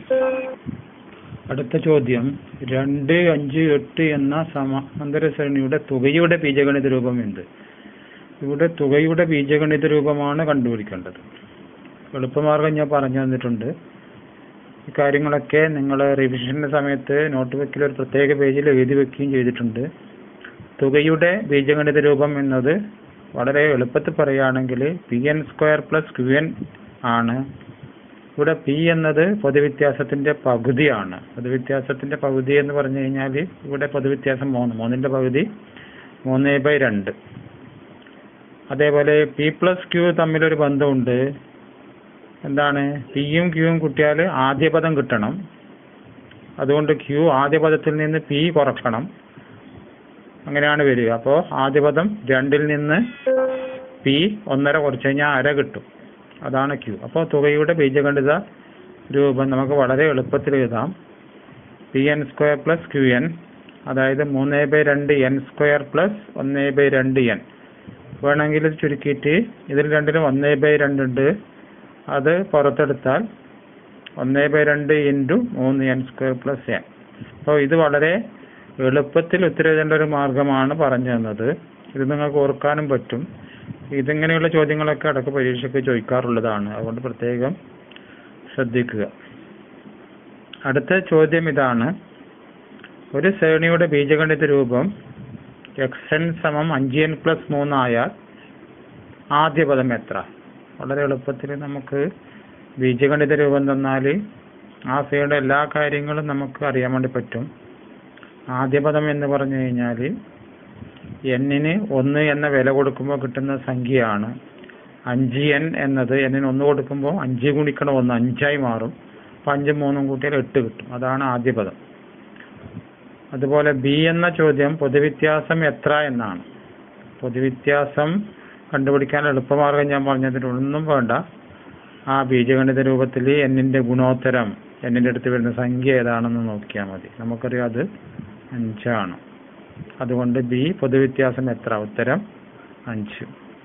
അടുത്ത ചോദ്യം രണ്ട് അഞ്ച് എട്ട് എന്ന സമാന്തര ശ്രേണിയുടെ തുകയുടെ ബീജഗണിത രൂപം എന്ത് ഇവിടെ തുകയുടെ ബീജഗണിത രൂപമാണ് കണ്ടുപിടിക്കേണ്ടത് എളുപ്പമാർഗം ഞാൻ പറഞ്ഞു തന്നിട്ടുണ്ട് ഈ കാര്യങ്ങളൊക്കെ നിങ്ങൾ റിവിഷന്റെ സമയത്ത് നോട്ട് ബുക്കിൽ ഒരു പ്രത്യേക പേജിൽ എഴുതി വെക്കുകയും ചെയ്തിട്ടുണ്ട് തുകയുടെ ബീജഗണിത രൂപം എന്നത് വളരെ എളുപ്പത്തിൽ പറയുകയാണെങ്കിൽ P N square plus Q N ആണ് ഇവിടെ പി എന്നത് പൊതുവ്യത്യാസത്തിന്റെ പകുതിയാണ് പൊതുവ്യത്യാസത്തിന്റെ പകുതി എന്ന് പറഞ്ഞു കഴിഞ്ഞാൽ ഇവിടെ പൊതുവ്യത്യാസം മൂന്ന് മൂന്നിന്റെ പകുതി മൂന്ന് ബൈ രണ്ട് അതേപോലെ പി പ്ലസ് ക്യൂ തമ്മിലൊരു ബന്ധമുണ്ട് എന്താണ് പിയും ക്യൂവും കൂട്ടിയാൽ ആദ്യ പദം കിട്ടണം അതുകൊണ്ട് ക്യൂ ആദ്യ പദത്തിൽ നിന്ന് പി കുറക്കണം അങ്ങനെയാണ് വരിക അപ്പോൾ ആദ്യ പദം രണ്ടിൽ നിന്ന് പി ഒന്നര കുറച്ച് കഴിഞ്ഞാൽ അര കിട്ടും അതാണ് ക്യൂ അപ്പോൾ തുകയുടെ ബീജഗണിത രൂപം നമുക്ക് വളരെ എളുപ്പത്തിൽ എഴുതാം P N square plus Q N അതായത് മൂന്ന് ബൈ രണ്ട് എൻ സ്ക്വയർ പ്ലസ് ഒന്ന് ബൈ രണ്ട് എൻ വേണമെങ്കിൽ ഇത് ചുരുക്കിയിട്ട് ഇതിൽ രണ്ടിലും ഒന്ന് ബൈ രണ്ട് ഉണ്ട് അത് പുറത്തെടുത്താൽ ഒന്ന് ബൈ രണ്ട് ഇൻറ്റു മൂന്ന് എൻ സ്ക്വയർ പ്ലസ് എൻ അപ്പോൾ ഇത് വളരെ എളുപ്പത്തിൽ ഉത്തരേതേണ്ട ഒരു മാർഗമാണ് പറഞ്ഞു തന്നത് ഇത് നിങ്ങൾക്ക് ഓർക്കാനും പറ്റും ഇതിങ്ങനെയുള്ള ചോദ്യങ്ങളൊക്കെ അടക്ക പരീക്ഷയ്ക്ക് ചോദിക്കാറുള്ളതാണ് അതുകൊണ്ട് പ്രത്യേകം ശ്രദ്ധിക്കുക അടുത്ത ചോദ്യം ഇതാണ് ഒരു ശ്രേണിയുടെ ബീജഗണിത രൂപം എക്സ് എൻ സമം അഞ്ച് എൻ പ്ലസ് മൂന്നായാൽ ആദ്യ പദം എത്ര വളരെ എളുപ്പത്തിൽ നമുക്ക് ബീജഗണിത രൂപം തന്നാൽ ആ ശ്രേണിയുടെ എല്ലാ കാര്യങ്ങളും നമുക്ക് അറിയാൻ വേണ്ടി പറ്റും ആദ്യ പദം എന്ന് പറഞ്ഞു കഴിഞ്ഞാൽ എന്നിന് ഒന്ന് എന്ന വില കൊടുക്കുമ്പോൾ കിട്ടുന്ന സംഖ്യയാണ് അഞ്ച് എൻ എന്നത് എന്നിന് ഒന്ന് കൊടുക്കുമ്പോൾ അഞ്ച് ഗുണിക്കണം ഒന്ന് അഞ്ചായി മാറും അപ്പം അഞ്ചും മൂന്നും കൂട്ടിയാൽ എട്ട് കിട്ടും അതാണ് ആദ്യ പദം അതുപോലെ ബി എന്ന ചോദ്യം പൊതുവ്യത്യാസം എത്ര എന്നാണ് പൊതുവ്യത്യാസം കണ്ടുപിടിക്കാൻ എളുപ്പമാർഗം ഞാൻ പറഞ്ഞതിൽ ഒന്നും വേണ്ട ആ ബീജഗണിത രൂപത്തിൽ എന്നിന്റെ ഗുണോത്തരം എന്നിന്റെ അടുത്ത് വരുന്ന സംഖ്യ ഏതാണെന്ന് നോക്കിയാൽ മതി നമുക്കറിയാം അത് അഞ്ചാണ് അതുകൊണ്ട് ബി പൊതുവ്യത്യാസം എത്ര ഉത്തരം അഞ്ച്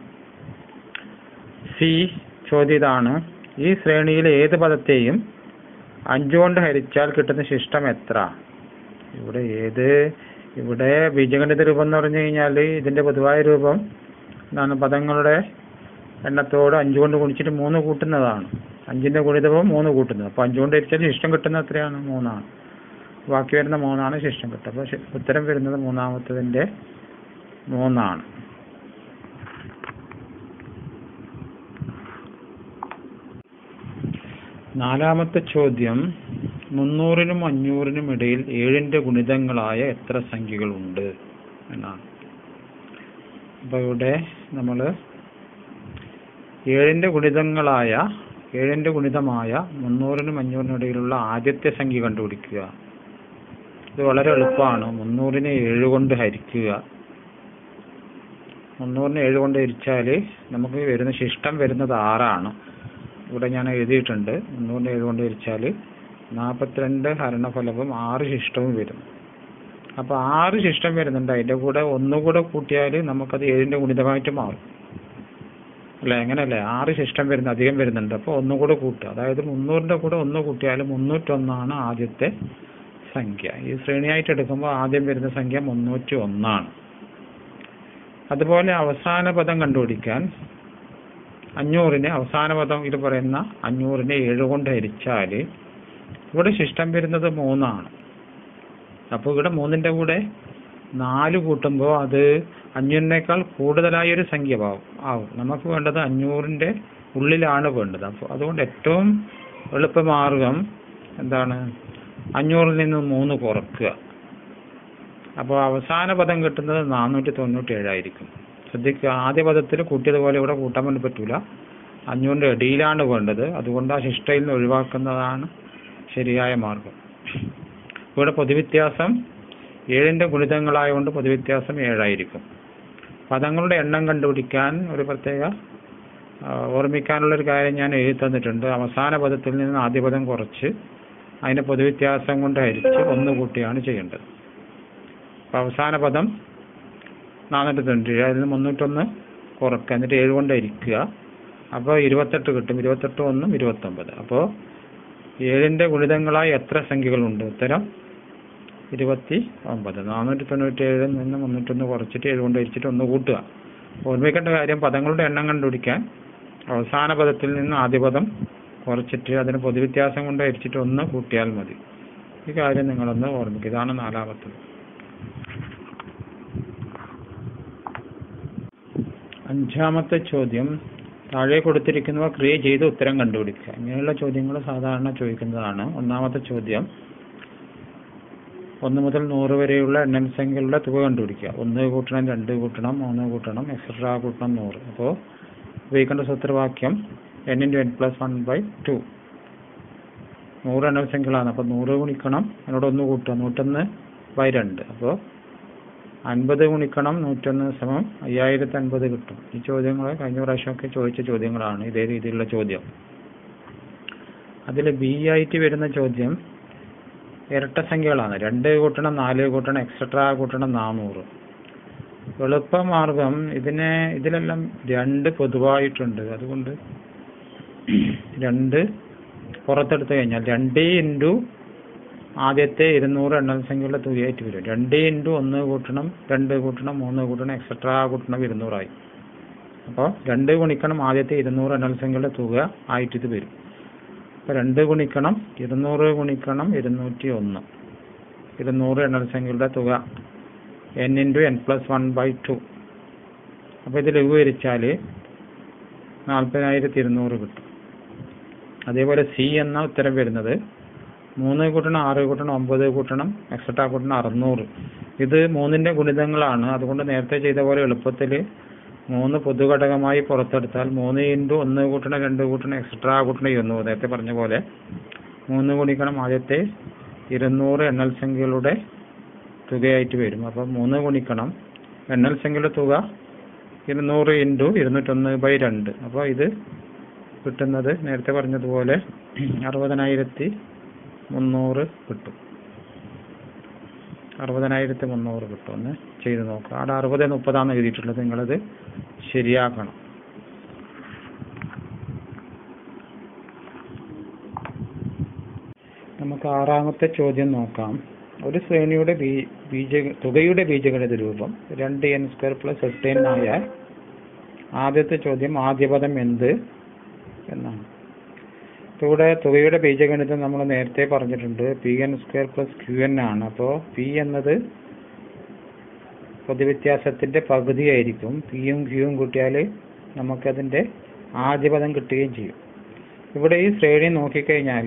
സി ചോദ്യം ഇതാണ് ഈ ശ്രേണിയിലെ ഏത് പദത്തെയും അഞ്ച് കൊണ്ട് ഹരിച്ചാൽ കിട്ടുന്ന ശിഷ്ടം എത്ര ഇവിടെ ഏത് ഇവിടെ ബീജഗണിത രൂപം എന്ന് പറഞ്ഞു കഴിഞ്ഞാൽ ഇതിന്റെ പൊതുവായ രൂപം എന്താണ് പദങ്ങളുടെ എണ്ണത്തോട് അഞ്ച് കൊണ്ട് ഗുണിച്ചിട്ട് മൂന്ന് കൂട്ടുന്നതാണ് അഞ്ചിന്റെ ഗുണിതവും മൂന്ന് കൂട്ടുന്നത് അപ്പൊ അഞ്ച് കൊണ്ട് ഹരിച്ചാൽ ശിഷ്ടം കിട്ടുന്നത് എത്രയാണ് മൂന്നാണ് ബാക്കി വരുന്ന മൂന്നാണ് ശിഷ്ടം കിട്ടുക അപ്പൊ ശി- ഉത്തരം വരുന്നത് മൂന്നാമത്തതിന്റെ മൂന്നാണ് നാലാമത്തെ ചോദ്യം മുന്നൂറിനും അഞ്ഞൂറിനും ഇടയിൽ ഏഴിന്റെ ഗുണിതങ്ങളായ എത്ര സംഖ്യകളുണ്ട് എന്നാണ് അപ്പൊ ഇവിടെ നമ്മൾ ഏഴിന്റെ ഗുണിതങ്ങളായ ഏഴിന്റെ ഗുണിതമായ മുന്നൂറിനും അഞ്ഞൂറിനും ഇടയിലുള്ള ആദ്യത്തെ സംഖ്യ കണ്ടുപിടിക്കുക ഇത് വളരെ എളുപ്പമാണ് മുന്നൂറിനെ ഏഴ് കൊണ്ട് ഹരിക്കുക മുന്നൂറിനെ ഏഴ് കൊണ്ട് ഹരിച്ചാൽ നമുക്ക് വരുന്ന ശിഷ്ടം വരുന്നത് ആറാണ് ഇവിടെ ഞാൻ എഴുതിയിട്ടുണ്ട് മുന്നൂറിനെ ഏഴ് കൊണ്ട് ഹരിച്ചാൽ നാൽപ്പത്തിരണ്ട് ഹരണഫലവും ആറ് ശിഷ്ടവും വരും അപ്പോൾ ആറ് ശിഷ്ടം വരുന്നുണ്ട് അതിൻ്റെ കൂടെ ഒന്നുകൂടെ കൂട്ടിയാൽ നമുക്കത് ഏഴിൻ്റെ ഗുണിതമായിട്ട് മാറും അല്ലേ അങ്ങനെയല്ലേ ആറ് ശിഷ്ടം വരുന്ന അധികം വരുന്നുണ്ട് അപ്പോൾ ഒന്നും കൂടെ കൂട്ടുക അതായത് മുന്നൂറിൻ്റെ കൂടെ ഒന്ന് കൂട്ടിയാൽ മുന്നൂറ്റൊന്നാണ് ആദ്യത്തെ സംഖ്യ ഈ ശ്രേണിയായിട്ട് എടുക്കുമ്പോൾ ആദ്യം വരുന്ന സംഖ്യ മുന്നൂറ്റി ഒന്നാണ് അതുപോലെ അവസാന പദം കണ്ടുപിടിക്കാൻ അഞ്ഞൂറിനെ അവസാന പദം ഇത് പറയുന്ന അഞ്ഞൂറിനെ ഏഴ് കൊണ്ട് ഹരിച്ചാൽ ഇവിടെ ശിഷ്ടം വരുന്നത് മൂന്നാണ് അപ്പോൾ ഇവിടെ മൂന്നിന്റെ കൂടെ നാല് കൂട്ടുമ്പോൾ അത് അഞ്ഞൂറിനേക്കാൾ കൂടുതലായ ഒരു സംഖ്യ ആവും ആവും നമുക്ക് വേണ്ടത് അഞ്ഞൂറിന്റെ ഉള്ളിലാണ് വേണ്ടത് അപ്പോൾ അതുകൊണ്ട് ഏറ്റവും എളുപ്പമാർഗം എന്താണ് അഞ്ഞൂറിൽ നിന്ന് മൂന്ന് കുറക്കുക അപ്പോൾ അവസാന പദം കിട്ടുന്നത് നാനൂറ്റി തൊണ്ണൂറ്റി ഏഴായിരിക്കും ശ്രദ്ധിക്കുക ആദ്യ പദത്തിൽ കൂട്ടിയതുപോലെ ഇവിടെ കൂട്ടാൻ വേണ്ടി പറ്റൂല അഞ്ഞൂറിന്റെ ഇടയിലാണ് വേണ്ടത് അതുകൊണ്ട് ആ ശിഷ്ടയിൽ നിന്ന് ഒഴിവാക്കുന്നതാണ് ശരിയായ മാർഗം ഇവിടെ പൊതുവ്യത്യാസം ഏഴിന്റെ ഗുണിതങ്ങളായതുകൊണ്ട് പൊതുവ്യത്യാസം ഏഴായിരിക്കും പദങ്ങളുടെ എണ്ണം കണ്ടുപിടിക്കാൻ ഒരു പ്രത്യേക ആ, ഓർമ്മിക്കാനുള്ള ഒരു കാര്യം ഞാൻ എഴുതി തന്നിട്ടുണ്ട് അവസാന പദത്തിൽ നിന്ന് ആദ്യ പദം കുറച്ച് അതിന്റെ പൊതുവ്യത്യാസം കൊണ്ട് ഹരിച്ച് ഒന്ന് കൂട്ടിയാണ് ചെയ്യേണ്ടത് അപ്പൊ അവസാന പദം നാനൂറ്റി തൊണ്ണൂറ്റി ഏഴ് അതിൽ നിന്ന് മുന്നൂറ്റൊന്ന് കുറക്കുക എന്നിട്ട് ഏഴ് കൊണ്ട് ഹരിക്കുക അപ്പോൾ ഇരുപത്തെട്ട് കിട്ടും ഇരുപത്തെട്ട് ഒന്നും ഇരുപത്തൊമ്പത് അപ്പോൾ ഏഴിന്റെ ഗുണിതങ്ങളായി എത്ര സംഖ്യകളുണ്ട് ഉത്തരം ഇരുപത്തി ഒമ്പത് നാനൂറ്റി തൊണ്ണൂറ്റി ഏഴിൽ നിന്ന് മുന്നൂറ്റൊന്ന് കുറച്ചിട്ട് ഏഴ് കൊണ്ട് ഹരിച്ചിട്ട് ഒന്ന് കൂട്ടുക ഓർമ്മിക്കേണ്ട കാര്യം പദങ്ങളുടെ എണ്ണം കണ്ടുപിടിക്കാൻ അവസാന പദത്തിൽ നിന്ന് ആദ്യ പദം കുറച്ചിട്ട് അതിന് പൊതുവ്യത്യാസം കൊണ്ട് ഹരിച്ചിട്ട് ഒന്ന് കൂട്ടിയാൽ മതി ഈ കാര്യം നിങ്ങളൊന്ന് ഓർമ്മിക്കുക ഇതാണ് നാലാമത്തത് അഞ്ചാമത്തെ ചോദ്യം താഴെ കൊടുത്തിരിക്കുന്നവ ക്രിയ ചെയ്ത് ഉത്തരം കണ്ടുപിടിക്കുക ഇങ്ങനെയുള്ള ചോദ്യങ്ങൾ സാധാരണ ചോദിക്കുന്നതാണ് ഒന്നാമത്തെ ചോദ്യം ഒന്ന് മുതൽ നൂറ് വരെയുള്ള എണ്ണൽ സംഖ്യകളുടെ തുക കണ്ടുപിടിക്കുക ഒന്ന് കൂട്ടണം രണ്ട് കൂട്ടണം മൂന്ന് കൂട്ടണം എക്സെട്ര കൂട്ടണം നൂറ് അപ്പോൾ ഉപയോഗിക്കേണ്ട സൂത്രവാക്യം N into N plus one by two നൂറ് എണ്ണൽ സംഖ്യകളാണ് അപ്പോൾ നൂറ് ഗുണിക്കണം അതിനോട് ഒന്ന് കൂട്ടുക നൂറ്റൊന്ന് ബൈ രണ്ട് അപ്പോൾ അൻപത് ഗുണിക്കണം നൂറ്റൊന്ന് സമം അയ്യായിരത്തി അൻപത് കിട്ടും ഈ ചോദ്യങ്ങൾ കഴിഞ്ഞ പ്രാവശ്യമൊക്കെ ചോദിച്ച ചോദ്യങ്ങളാണ് ഇതേ രീതിയിലുള്ള ചോദ്യം അതിൽ ബി ആയിട്ട് വരുന്ന ചോദ്യം ഇരട്ട സംഖ്യകളാണ് രണ്ട് കൂട്ടണം നാല് കൂട്ടണം എക്സെട്ര കൂട്ടണം നാനൂറ് എളുപ്പമാർഗം ഇതിനെ ഇതിലെല്ലാം രണ്ട് പൊതുവായിട്ടുണ്ട് അതുകൊണ്ട് രണ്ട് പുറത്തെടുത്ത് കഴിഞ്ഞാൽ രണ്ട് ഇൻറ്റു ആദ്യത്തെ ഇരുന്നൂറ് എണ്ണൽ സംഖ്യകളുടെ തുകയായിട്ട് വരും രണ്ട് ഇൻറ്റു ഒന്ന് കൂട്ടണം രണ്ട് കൂട്ടണം മൂന്ന് കൂട്ടണം എക്സെട്ര കൂട്ടണം ഇരുന്നൂറായി അപ്പോൾ രണ്ട് ഗുണിക്കണം ആദ്യത്തെ ഇരുന്നൂറ് എണ്ണൽ സംഖ്യകളുടെ തുക ആയിട്ട് ഇത് വരും അപ്പോൾ രണ്ട് ഗുണിക്കണം ഇരുന്നൂറ് ഗുണിക്കണം ഇരുന്നൂറ്റി ഒന്ന് ഇരുന്നൂറ് എണ്ണൽ സംഖ്യകളുടെ തുക N into N plus one by two അപ്പോൾ ഇത് ലഘൂകരിച്ചാൽ നാൽപ്പതിനായിരത്തി ഇരുന്നൂറ് കിട്ടും അതേപോലെ സി എന്ന ഉത്തരം വരുന്നത് മൂന്ന് കൂട്ടണം ആറ് കൂട്ടണം ഒമ്പത് കൂട്ടണം എക്സെട്ര കൂട്ടണം അറുന്നൂറ് ഇത് മൂന്നിന്റെ ഗുണിതങ്ങളാണ് അതുകൊണ്ട് നേരത്തെ ചെയ്ത പോലെ എളുപ്പത്തിൽ മൂന്ന് പൊതുഘടകമായി പുറത്തെടുത്താൽ മൂന്ന് ഇൻറ്റു ഒന്ന് കൂട്ടണം രണ്ട് കൂട്ടണം എക്സെട്ര കൂട്ടണം ഇരുന്നൂറ് നേരത്തെ പറഞ്ഞ പോലെ മൂന്ന് ഗുണിക്കണം ആദ്യത്തെ ഇരുന്നൂറ് എണ്ണൽ സംഖ്യകളുടെ തുകയായിട്ട് വരും അപ്പം മൂന്ന് ഗുണിക്കണം എണ്ണൽ സംഖ്യയുടെ തുക ഇരുന്നൂറ് ഇൻറ്റു ഇരുന്നൂറ്റൊന്ന് ബൈ രണ്ട് അപ്പോൾ ഇത് കിട്ടുന്നത് നേരത്തെ പറഞ്ഞതുപോലെ അറുപതിനായിരത്തി മുന്നൂറ് കിട്ടും അറുപതിനായിരത്തി മുന്നൂറ് കിട്ടും ഒന്ന് ചെയ്ത് നോക്കുക അവിടെ അറുപത് മുപ്പതാണ് എഴുതിയിട്ടുള്ളത് നിങ്ങളത് ശരിയാക്കണം നമുക്ക് ആറാമത്തെ ചോദ്യം നോക്കാം ഒരു ശ്രേണിയുടെ ബീ ബീജ തുകയുടെ ബീജഗണിത രൂപം രണ്ട് എൻ സ്ക്വയർ പ്ലസ് എട്ട് എൻ ആയാൽ ആദ്യത്തെ ചോദ്യം ആദ്യ പദം എന്ത് എന്നാണ് ഇപ്പൊ ഇവിടെ തുകയുടെ ബീജഗണിതം നമ്മൾ നേരത്തെ പറഞ്ഞിട്ടുണ്ട് P N square plus Q N ആണ് അപ്പോൾ പി എന്നത് പൊതുവ്യത്യാസത്തിന്റെ പകുതിയായിരിക്കും പിയും ക്യൂവും കൂട്ടിയാൽ നമുക്കതിന്റെ ആദ്യ പദം കിട്ടുകയും ചെയ്യും ഇവിടെ ഈ ശ്രേണി നോക്കിക്കഴിഞ്ഞാൽ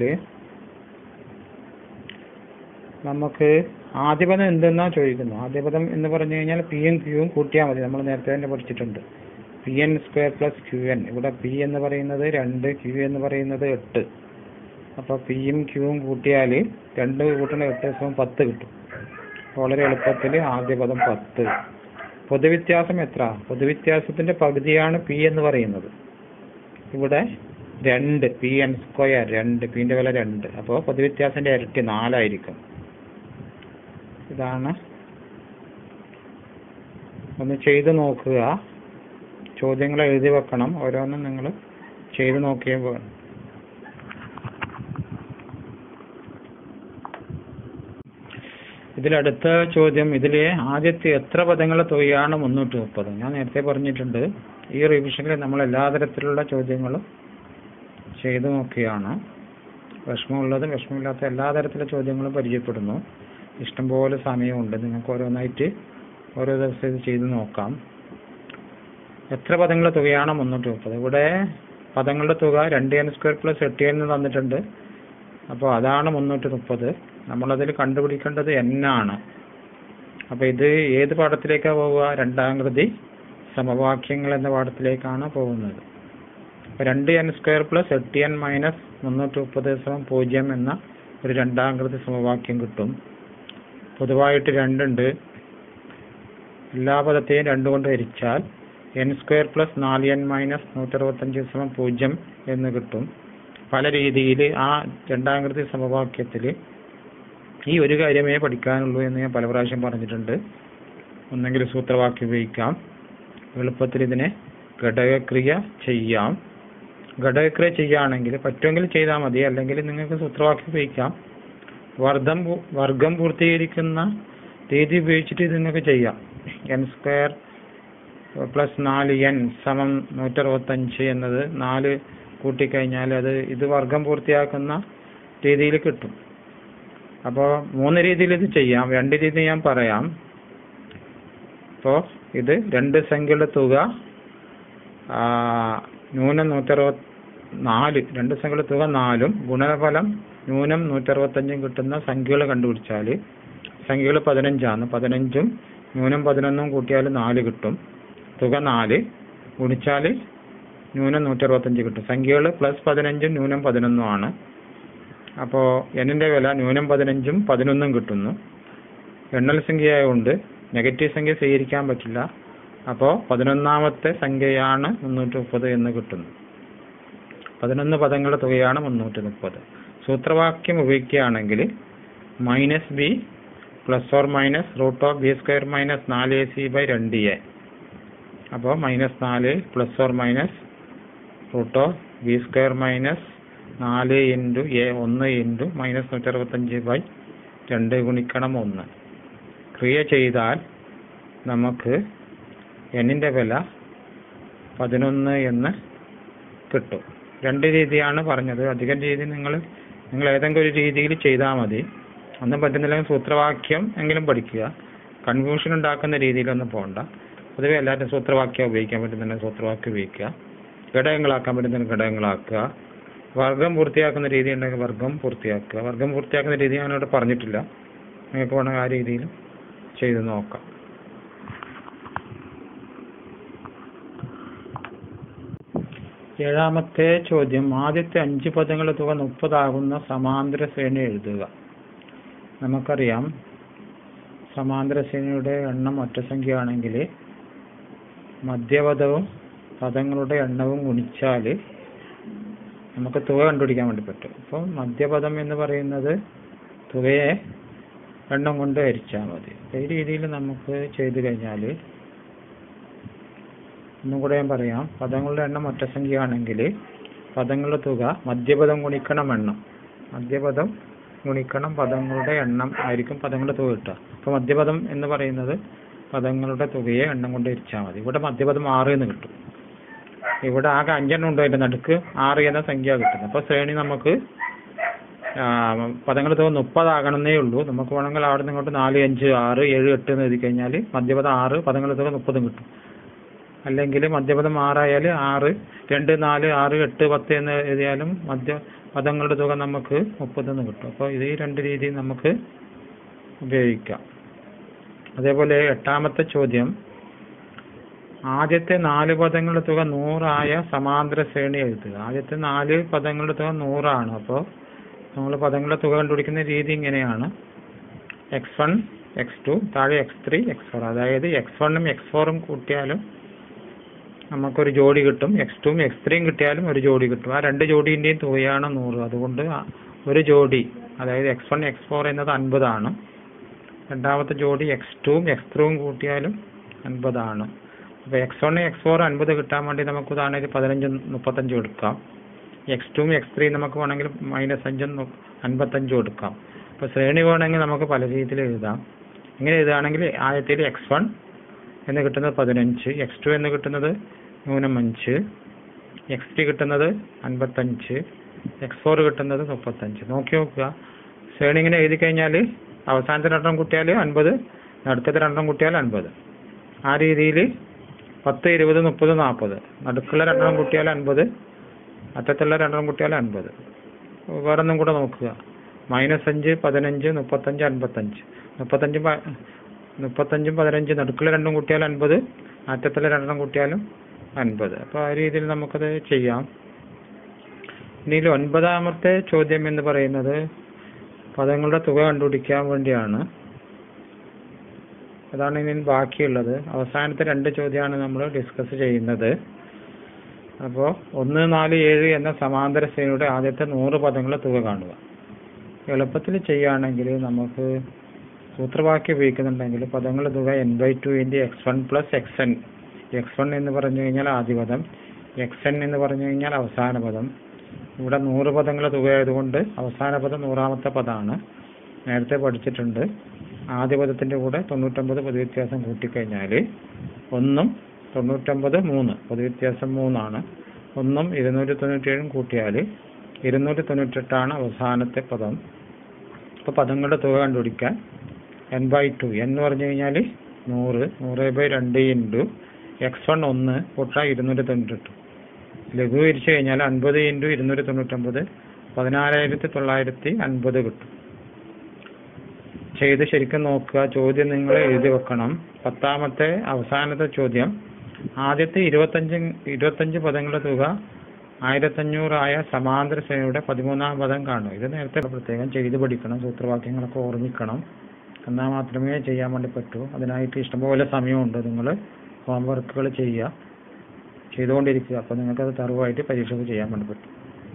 നമുക്ക് ആദ്യപദം എന്തെന്നാ ചോദിക്കുന്നത് ആദ്യപദം എന്ന് പറഞ്ഞു കഴിഞ്ഞാൽ പിയും ക്യൂവും കൂട്ടിയാൽ മതി നമ്മൾ നേരത്തെ തന്നെ പഠിച്ചിട്ടുണ്ട് P N square plus Q N ഇവിടെ പി എന്ന് പറയുന്നത് രണ്ട് ക്യു എന്ന് പറയുന്നത് എട്ട് അപ്പോൾ പിയും ക്യൂവും കൂട്ടിയാൽ രണ്ട് കൂട്ടണ എട്ട് ദിവസവും പത്ത് കിട്ടും വളരെ എളുപ്പത്തിൽ ആദ്യ പദം പത്ത് പൊതുവ്യത്യാസം എത്ര പൊതുവ്യത്യാസത്തിന്റെ പകുതിയാണ് പി എന്ന് പറയുന്നത് ഇവിടെ രണ്ട് പി എൻ സ്ക്വയർ രണ്ട് പിന്റെ വില രണ്ട് അപ്പോൾ പൊതുവ്യത്യാസത്തിന്റെ ഇരട്ടി നാലായിരിക്കും ഇതാണ് ഒന്ന് ചെയ്തു നോക്കുക ചോദ്യങ്ങൾ എഴുതി വെക്കണം ഓരോന്നും നിങ്ങൾ ചെയ്തു നോക്കിയേ വേണം ഇതിലടുത്ത ചോദ്യം ഇതിലെ ആദ്യത്തെ എത്ര പദങ്ങളുടെ തുകയാണ് മുന്നൂറ്റി മുപ്പത് ഞാൻ നേരത്തെ പറഞ്ഞിട്ടുണ്ട് ഈ റിവിഷനിൽ നമ്മൾ എല്ലാ തരത്തിലുള്ള ചോദ്യങ്ങളും ചെയ്തു നോക്കിയാണ് വിഷമമുള്ളതും വിഷമമില്ലാത്ത എല്ലാ തരത്തിലുള്ള ചോദ്യങ്ങളും പരിചയപ്പെടുന്നു ഇഷ്ടംപോലെ സമയമുണ്ട് നിങ്ങൾക്ക് ഓരോന്നായിട്ട് ഓരോ ദിവസം ഇത് ചെയ്തു നോക്കാം എത്ര പദങ്ങളുടെ തുകയാണ് മുന്നൂറ്റി മുപ്പത് ഇവിടെ പദങ്ങളുടെ തുക രണ്ട് എൻ സ്ക്വയർ പ്ലസ് എട്ട് എൻ തന്നിട്ടുണ്ട് അപ്പോൾ അതാണ് മുന്നൂറ്റി മുപ്പത് നമ്മളതിൽ കണ്ടുപിടിക്കേണ്ടത് എൻ ആണ് അപ്പോൾ ഇത് ഏത് പാഠത്തിലേക്കാണ് പോവുക രണ്ടാം കൃതി സമവാക്യങ്ങൾ എന്ന പാഠത്തിലേക്കാണ് പോകുന്നത് അപ്പോൾ രണ്ട് എൻ സ്ക്വയർ പ്ലസ് എട്ട് എൻ മൈനസ് മുന്നൂറ്റി മുപ്പത് സമം പൂജ്യം എന്ന ഒരു രണ്ടാം കൃതി സമവാക്യം കിട്ടും പൊതുവായിട്ട് രണ്ടുണ്ട് എല്ലാ പദത്തെയും രണ്ട് കൊണ്ട് ഹരിച്ചാൽ എൻ സ്ക്വയർ പ്ലസ് നാല് എൻ മൈനസ് നൂറ്ററുപത്തഞ്ച് സമം പൂജ്യം എന്ന് കിട്ടും പല രീതിയിൽ ആ രണ്ടാം കൃതി സമവാക്യത്തിൽ ഈ ഒരു കാര്യമേ പഠിക്കാനുള്ളൂ എന്ന് ഞാൻ പല പ്രാവശ്യം പറഞ്ഞിട്ടുണ്ട് ഒന്നെങ്കിൽ സൂത്രവാക്യം ഉപയോഗിക്കാം എളുപ്പത്തിൽ ഇതിനെ ഘടകക്രിയ ചെയ്യാം ഘടകക്രിയ ചെയ്യുകയാണെങ്കിൽ പറ്റുമെങ്കിൽ ചെയ്താൽ മതി അല്ലെങ്കിൽ നിങ്ങൾക്ക് സൂത്രവാക്യം ഉപയോഗിക്കാം വർദ്ധം പൂ- വർഗം പൂർത്തീകരിക്കുന്ന രീതി ഉപയോഗിച്ചിട്ട് ഇത് നിങ്ങൾക്ക് ചെയ്യാം എൻ സ്ക്വയർ പ്ലസ് നാല് എൻ സമം നൂറ്ററുപത്തഞ്ച് എന്നത് നാല് കൂട്ടിക്കഴിഞ്ഞാൽ അത് ഇത് വർഗം പൂർത്തിയാക്കുന്ന രീതിയിൽ കിട്ടും അപ്പോൾ മൂന്ന് രീതിയിൽ ഇത് ചെയ്യാം രണ്ട് രീതി ഞാൻ പറയാം അപ്പോൾ ഇത് രണ്ട് സംഖ്യയുടെ തുക ആ, ന്യൂനം നൂറ്ററുപത് നാല് രണ്ട് സംഖ്യയുടെ തുക നാലും ഗുണനഫലം ന്യൂനം നൂറ്ററുപത്തഞ്ചും കിട്ടുന്ന സംഖ്യകൾ കണ്ടുപിടിച്ചാൽ സംഖ്യകൾ പതിനഞ്ചാണ് പതിനഞ്ചും ന്യൂനം പതിനൊന്നും കൂട്ടിയാൽ നാല് കിട്ടും തുക നാല് ഗുണിച്ചാൽ ന്യൂനം നൂറ്ററുപത്തഞ്ച് കിട്ടും സംഖ്യകൾ പ്ലസ് പതിനഞ്ചും ന്യൂനം പതിനൊന്നും ആണ് അപ്പോൾ എന്നിൻ്റെ വില ന്യൂനം പതിനഞ്ചും പതിനൊന്നും കിട്ടുന്നു എണ്ണൽ സംഖ്യയായതുകൊണ്ട് നെഗറ്റീവ് സംഖ്യ സ്വീകരിക്കാൻ പറ്റില്ല അപ്പോൾ പതിനൊന്നാമത്തെ സംഖ്യയാണ് മുന്നൂറ്റി മുപ്പത് എന്ന് കിട്ടുന്നു പതിനൊന്ന് പദങ്ങളുടെ തുകയാണ് മുന്നൂറ്റി മുപ്പത് സൂത്രവാക്യം ഉപയോഗിക്കുകയാണെങ്കിൽ minus B plus or minus root of B square minus നാല് എ സി ബൈ രണ്ട് എ അപ്പോൾ മൈനസ് നാല് plus or minus root of B square minus നാല് ഇൻറ്റു എ ഒന്ന് ഇൻറ്റു മൈനസ് നൂറ്ററുപത്തഞ്ച് ബൈ രണ്ട് ഗുണിക്കണം ഒന്ന് ക്രിയ ചെയ്താൽ നമുക്ക് എന്നിൻ്റെ വില പതിനൊന്ന് എന്ന് കിട്ടും രണ്ട് രീതിയാണ് പറഞ്ഞത് അധികം രീതി നിങ്ങൾ നിങ്ങൾ ഏതെങ്കിലും ഒരു രീതിയിൽ ചെയ്താൽ മതി ഒന്നും പറ്റുന്നില്ലെങ്കിൽ സൂത്രവാക്യം എങ്കിലും പഠിക്കുക കൺഫ്യൂഷൻ ഉണ്ടാക്കുന്ന രീതിയിലൊന്നും പോകണ്ട പൊതുവെ എല്ലാവരും സൂത്രവാക്യം ഉപയോഗിക്കാൻ പറ്റുന്നുണ്ടെങ്കിൽ സൂത്രവാക്യം ഉപയോഗിക്കുക ഘടകങ്ങളാക്കാൻ പറ്റുന്ന ഘടകങ്ങളാക്കുക വർഗം പൂർത്തിയാക്കുന്ന രീതി ഉണ്ടെങ്കിൽ വർഗം പൂർത്തിയാക്കുക വർഗം പൂർത്തിയാക്കുന്ന രീതി ഞാനിവിടെ പറഞ്ഞിട്ടില്ല നിങ്ങൾക്ക് വേണമെങ്കിൽ ആ രീതിയിൽ ചെയ്ത് നോക്കാം ഏഴാമത്തെ ചോദ്യം ആദ്യത്തെ അഞ്ച് പദങ്ങളുടെ തുക മുപ്പതാകുന്ന സമാന്തര ശ്രേണി എഴുതുക നമുക്കറിയാം സമാന്തര ശ്രേണിയുടെ എണ്ണം ഒറ്റ സംഖ്യ ആണെങ്കിൽ മധ്യപദവും പദങ്ങളുടെ എണ്ണവും ഗുണിച്ചാൽ നമുക്ക് തുക കണ്ടുപിടിക്കാൻ വേണ്ടി പറ്റും അപ്പോൾ മധ്യപദം എന്ന് പറയുന്നത് തുകയെ എണ്ണം കൊണ്ട് ഹരിച്ചാൽ മതി അപ്പോൾ ഈ രീതിയിൽ നമുക്ക് ചെയ്തു കഴിഞ്ഞാൽ ഒന്നും കൂടെ ഞാൻ പറയാം പദങ്ങളുടെ എണ്ണം ഒറ്റ സംഖ്യ ആണെങ്കിൽ പദങ്ങളുടെ തുക മധ്യപദം ഗുണിക്കണം എണ്ണം മധ്യപദം ഗുണിക്കണം പദങ്ങളുടെ എണ്ണം ആയിരിക്കും പദങ്ങളുടെ തുക കിട്ടുക അപ്പോൾ മധ്യപദം എന്ന് പറയുന്നത് പദങ്ങളുടെ തുകയെ എണ്ണം കൊണ്ട് ഹരിച്ചാൽ മതി ഇവിടെ മധ്യപദം ആറ് എന്ന് കിട്ടും ഇവിടെ ആകെ അഞ്ചെണ്ണം ഉണ്ട് അതിന്റെ നടുക്ക് ആറ് എന്ന സംഖ്യ കിട്ടുന്നത് അപ്പോൾ ശ്രേണി നമുക്ക് ആ, പദങ്ങളുടെ തുക മുപ്പതാകണമെന്നേ ഉള്ളൂ നമുക്ക് വേണമെങ്കിൽ അവിടെ നിന്ന് ഇങ്ങോട്ട് നാല് അഞ്ച് ആറ് ഏഴ് എട്ട് എന്ന് എഴുതി കഴിഞ്ഞാൽ മധ്യപദം ആറ് പദങ്ങളുടെ തുക മുപ്പതും കിട്ടും അല്ലെങ്കിൽ മധ്യപദം ആറായാൽ ആറ് രണ്ട് നാല് ആറ് എട്ട് പത്ത് എന്ന് എഴുതിയാലും മധ്യ പദങ്ങളുടെ തുക നമുക്ക് മുപ്പതെന്ന് കിട്ടും അപ്പോൾ ഇത് ഈ രണ്ട് രീതി നമുക്ക് ഉപയോഗിക്കാം അതേപോലെ എട്ടാമത്തെ ചോദ്യം ആദ്യത്തെ നാല് പദങ്ങളുടെ തുക നൂറായ സമാന്തര ശ്രേണി എഴുതുക ആദ്യത്തെ നാല് പദങ്ങളുടെ തുക നൂറാണ് അപ്പോൾ നമ്മൾ പദങ്ങളുടെ തുക കണ്ടുപിടിക്കുന്ന രീതി ഇങ്ങനെയാണ് എക്സ് വൺ എക്സ് ടു താഴെ എക്സ് ത്രീ എക്സ് ഫോർ അതായത് എക്സ് വണ്ണും എക്സ് ഫോറും കൂട്ടിയാലും നമുക്കൊരു ജോഡി കിട്ടും എക്സ് ടുവും എക്സ് ത്രീയും കിട്ടിയാലും ഒരു ജോഡി കിട്ടും ആ രണ്ട് ജോഡീൻ്റെയും തുകയാണ് നൂറ് അതുകൊണ്ട് ആ ഒരു ജോഡി അതായത് എക്സ് വൺ എക്സ് ഫോർ എന്നത് അൻപതാണ് രണ്ടാമത്തെ ജോഡി എക്സ് ടുവും എക്സ് ത്രീയും കൂട്ടിയാലും അൻപതാണ് അപ്പോൾ എക്സ് വൺ എക്സ് ഫോർ അൻപത് കിട്ടാൻ വേണ്ടി നമുക്ക് ഉദാഹരണത്തിന് പതിനഞ്ചും മുപ്പത്തഞ്ചും എടുക്കാം എക്സ് ടുവും എക്സ് ത്രീ നമുക്ക് വേണമെങ്കിൽ മൈനസ് അഞ്ചും നു- അൻപത്തഞ്ചും എടുക്കാം അപ്പോൾ ശ്രേണി വേണമെങ്കിൽ നമുക്ക് പല രീതിയിൽ എഴുതാം ഇങ്ങനെ എഴുതുകയാണെങ്കിൽ ആദ്യത്തിൽ എക്സ് വൺ എന്ന് കിട്ടുന്നത് പതിനഞ്ച് എക്സ് ടു എന്ന് കിട്ടുന്നത് ന്യൂനം അഞ്ച് എക്സ് ത്രീ കിട്ടുന്നത് അൻപത്തഞ്ച് എക്സ് ഫോർ കിട്ടുന്നത് മുപ്പത്തഞ്ച് നോക്കി നോക്കുക ശ്രേണി ഇങ്ങനെ എഴുതി കഴിഞ്ഞാൽ അവസാനത്തെ രണ്ടെണ്ണം കൂട്ടിയാൽ അൻപത് നടുക്കത്തെ രണ്ടെണ്ണം കൂട്ടിയാൽ അൻപത് ആ രീതിയിൽ പത്ത് ഇരുപത് മുപ്പത് നാൽപ്പത് നടുക്കുള്ള രണ്ടെണ്ണം കൂട്ടിയാൽ അൻപത് അറ്റത്തുള്ള രണ്ടെണ്ണം കൂട്ടിയാൽ അൻപത് വേറെ ഒന്നും കൂടെ നോക്കുക മൈനസ് അഞ്ച് പതിനഞ്ച് മുപ്പത്തഞ്ച് അൻപത്തഞ്ച് മുപ്പത്തഞ്ചും പ- മുപ്പത്തഞ്ചും പതിനഞ്ചും നടുക്കുള്ള രണ്ടും കൂട്ടിയാൽ അൻപത് അറ്റത്തുള്ള രണ്ടെണ്ണം കൂട്ടിയാലും അൻപത് അപ്പോൾ ആ രീതിയിൽ നമുക്കത് ചെയ്യാം ഇനി ഇതിൽ ഒൻപതാമത്തെ ചോദ്യം എന്ന് പറയുന്നത് പദങ്ങളുടെ തുക കണ്ടുപിടിക്കാൻ വേണ്ടിയാണ് അതാണ് ഇനി ബാക്കിയുള്ളത് അവസാനത്തെ രണ്ട് ചോദ്യമാണ് നമ്മൾ ഡിസ്കസ് ചെയ്യുന്നത് അപ്പോൾ ഒന്ന് നാല് ഏഴ് എന്ന സമാന്തര ശ്രേണിയുടെ ആദ്യത്തെ നൂറ് പദങ്ങളുടെ തുക കാണുക എളുപ്പത്തിൽ ചെയ്യുകയാണെങ്കിൽ നമുക്ക് സൂത്രവാക്യം ഉപയോഗിക്കുന്നുണ്ടെങ്കിൽ പദങ്ങളുടെ തുക N by two into X one plus X N X one എന്ന് പറഞ്ഞു കഴിഞ്ഞാൽ ആദ്യ പദം എക്സ് എൻ എന്ന് പറഞ്ഞു കഴിഞ്ഞാൽ അവസാന പദം ഇവിടെ നൂറ് പദങ്ങളുടെ തുകയായതുകൊണ്ട് അവസാന പദം നൂറാമത്തെ പദമാണ് നേരത്തെ പഠിച്ചിട്ടുണ്ട് ആദ്യ പദത്തിന്റെ കൂടെ തൊണ്ണൂറ്റൊമ്പത് പൊതുവ്യത്യാസം കൂട്ടിക്കഴിഞ്ഞാൽ ഒന്നും തൊണ്ണൂറ്റൊമ്പത് മൂന്ന് പൊതുവ്യത്യാസം മൂന്നാണ് ഒന്നും ഇരുന്നൂറ്റി തൊണ്ണൂറ്റേഴും കൂട്ടിയാൽ ഇരുന്നൂറ്റി തൊണ്ണൂറ്റെട്ടാണ് അവസാനത്തെ പദം അപ്പോൾ പദങ്ങളുടെ തുക കണ്ടുപിടിക്കാൻ എൻ ബൈ ടു എന്ന് പറഞ്ഞു കഴിഞ്ഞാൽ നൂറ് നൂറ് ബൈ രണ്ട് ഇൻറ്റു എക്സ് വൺ ഒന്ന് കൂട്ടാ ഇരുന്നൂറ്റി തൊണ്ണൂറ്റെട്ട് ലഘൂകരിച്ച് കഴിഞ്ഞാൽ അൻപത് ഇൻറ്റു ഇരുന്നൂറ്റി തൊണ്ണൂറ്റൊമ്പത് പതിനാലായിരത്തി തൊള്ളായിരത്തി അൻപത് കിട്ടും ചെയ്ത് ശരിക്കും നോക്കുക ചോദ്യം നിങ്ങൾ എഴുതി വെക്കണം പത്താമത്തെ അവസാനത്തെ ചോദ്യം ആദ്യത്തെ ഇരുപത്തഞ്ച് ഇരുപത്തഞ്ച് പദങ്ങളുടെ തുക ആയിരത്തഞ്ഞൂറായ സമാന്തര ശ്രേണിയുടെ പതിമൂന്നാം പദം കാണും ഇത് നേരത്തെ പ്രത്യേകം ചെയ്ത് പഠിക്കണം സൂത്രവാക്യങ്ങളൊക്കെ ഓർമ്മിക്കണം എന്നാൽ മാത്രമേ ചെയ്യാൻ വേണ്ടി പറ്റൂ അതിനായിട്ട് ഇഷ്ടംപോലെ സമയമുണ്ട് നിങ്ങൾ ഹോംവർക്കുകൾ ചെയ്യുക ചെയ്തുകൊണ്ടിരിക്കുക അപ്പോൾ നിങ്ങൾക്കത് തറവായിട്ട് പരീക്ഷയ്ക്ക് ചെയ്യാൻ വേണ്ടി പറ്റും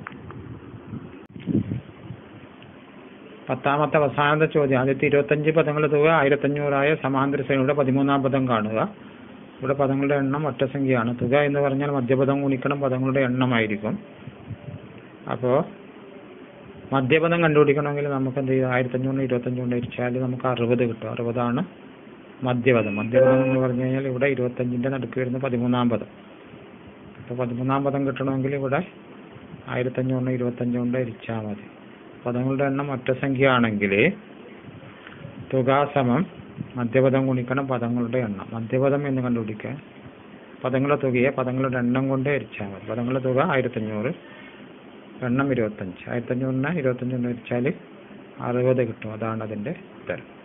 പത്താമത്തെ അവസാനത്തെ ചോദ്യം ആദ്യത്തെ ഇരുപത്തഞ്ച് പദങ്ങളുടെ തുക ആയിരത്തഞ്ഞൂറായ സമാന്തര ശ്രേണിയുടെ പതിമൂന്നാം പദം കാണുക ഇവിടെ പദങ്ങളുടെ എണ്ണം ഒറ്റ സംഖ്യയാണ് തുക എന്ന് പറഞ്ഞാൽ മധ്യപദം ഗുണിക്കണം പദങ്ങളുടെ എണ്ണമായിരിക്കും അപ്പോൾ മധ്യപദം കണ്ടുപിടിക്കണമെങ്കിൽ നമുക്ക് എന്ത് ചെയ്യുക ആയിരത്തഞ്ഞൂറിന് ഇരുപത്തഞ്ച് കൊണ്ട് ഇരിച്ചാൽ നമുക്ക് അറുപത് കിട്ടും അറുപതാണ് മധ്യപദം മധ്യപദം എന്ന് പറഞ്ഞു കഴിഞ്ഞാൽ ഇവിടെ ഇരുപത്തഞ്ചിൻ്റെ നടുക്ക് വരുന്ന പതിമൂന്നാം പദം അപ്പോൾ പതിമൂന്നാം പദം കിട്ടണമെങ്കിൽ ഇവിടെ ആയിരത്തഞ്ഞൂറിന് ഇരുപത്തഞ്ച് കൊണ്ട് ഇരിച്ചാൽ മതി പദങ്ങളുടെ എണ്ണം ഒറ്റ സംഖ്യ ആണെങ്കിൽ തുക സമം മധ്യപദം ഗുണിക്കണം പദങ്ങളുടെ എണ്ണം മധ്യപദം എന്ന് കണ്ടുപിടിക്കാൻ പദങ്ങളുടെ തുകയെ പദങ്ങളുടെ എണ്ണം കൊണ്ട് ഹരിച്ചാൽ മതി പദങ്ങളുടെ തുക ആയിരത്തഞ്ഞൂറ് എണ്ണം ഇരുപത്തഞ്ച് ആയിരത്തഞ്ഞൂറിന് ഇരുപത്തഞ്ച് കൊണ്ട് ഹരിച്ചാൽ അറുപത് കിട്ടും അതാണ് അതിൻ്റെ ഉത്തരം